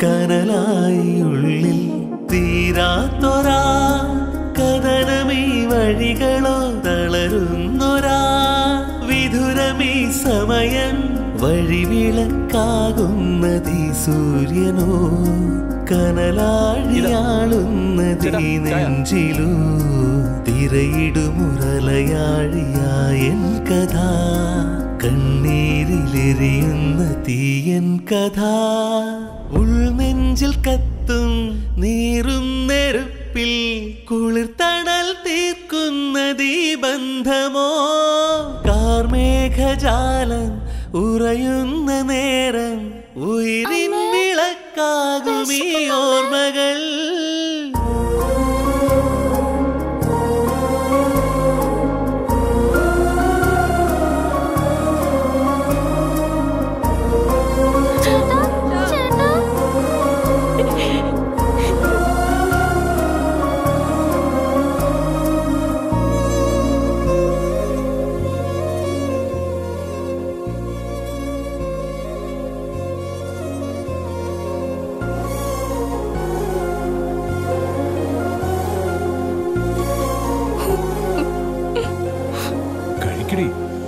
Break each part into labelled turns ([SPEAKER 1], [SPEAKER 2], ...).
[SPEAKER 1] കനലായി ഉള്ളിൽ തീരാത്തൊരാ കഥനമീ വഴികളോ തളരുന്നൊരാ വിധുരമീ സമയം വഴിവിളക്കാകുന്നതീ സൂര്യനോ കനലാഴിയാളുന്നതീ നെഞ്ചിലൂ തിരയിടുമുറലയാഴിയായൻ കഥ കണ്ണീരിലെറിയുന്ന തീയൻ കഥ ഉൾനെഞ്ചിൽ കത്തും നീറും നെരുപ്പിൽ കുളിർത്തണൽ തീർക്കുന്ന ബന്ധമോ കാർമേഘജാലം ഉറയുന്ന നേരം ഉയരിൻ വിളക്കാകും ഈ ഓർമ്മകൾ
[SPEAKER 2] ചേട്ടാ ചേട്ടാ
[SPEAKER 3] കഴിക്കടി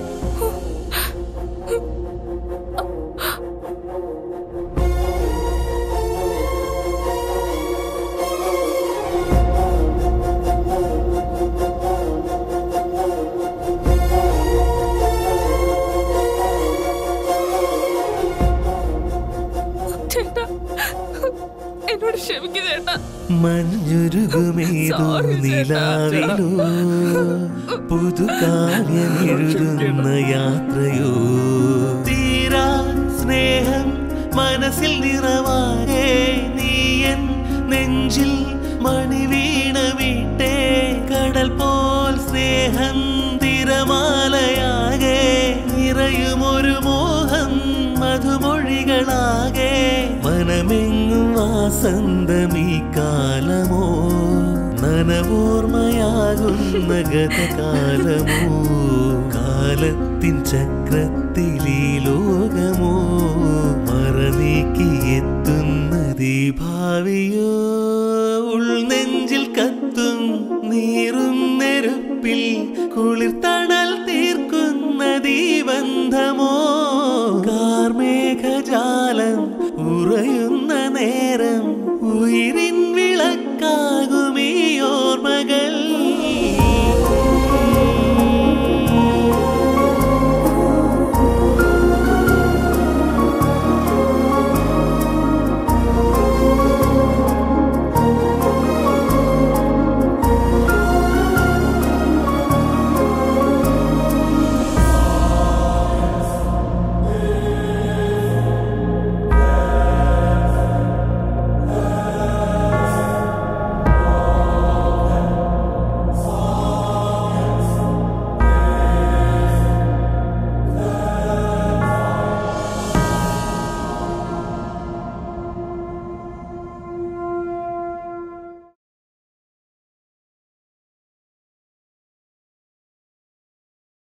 [SPEAKER 4] ചേട്ടാ എന്നോട് ക്ഷമിക്കു ചേട്ടാ
[SPEAKER 1] മഞ്ഞുരുകുമേതോ
[SPEAKER 4] Sorry, ചേട്ടാ.
[SPEAKER 1] നിലാവിലോ പുതുകാവ്യമെഴുതുന്ന യാത്രയോ തീരാ സ്നേഹം മനസ്സിൽ നിറവാകെ നീയൻ നെഞ്ചിൽ മണിവീണ വീട്ടേ കടൽ പോൽ സ്നേഹം തിരമാലയാകെ നിറയുമൊരു മോഹം മധുമൊഴികളാകെ മനമെങ്ങും വാസന്തമീ കാലമോ നനവോർമ്മയാകുന്ന ഗതകാലമോ കാലത്തിൻ ചക്രത്തിലീ ലോകമോ മറനീക്കിയെത്തുന്നതീ ഭാവിയോ ഉൾനെഞ്ചിൽ കത്തും നീറും നെരുപ്പിൽ കുളിർത്തണൽ തീർക്കുന്നതീ ബന്ധമോ കാർമേഘജാലം ഉറയുന്ന നേരം ഉയരി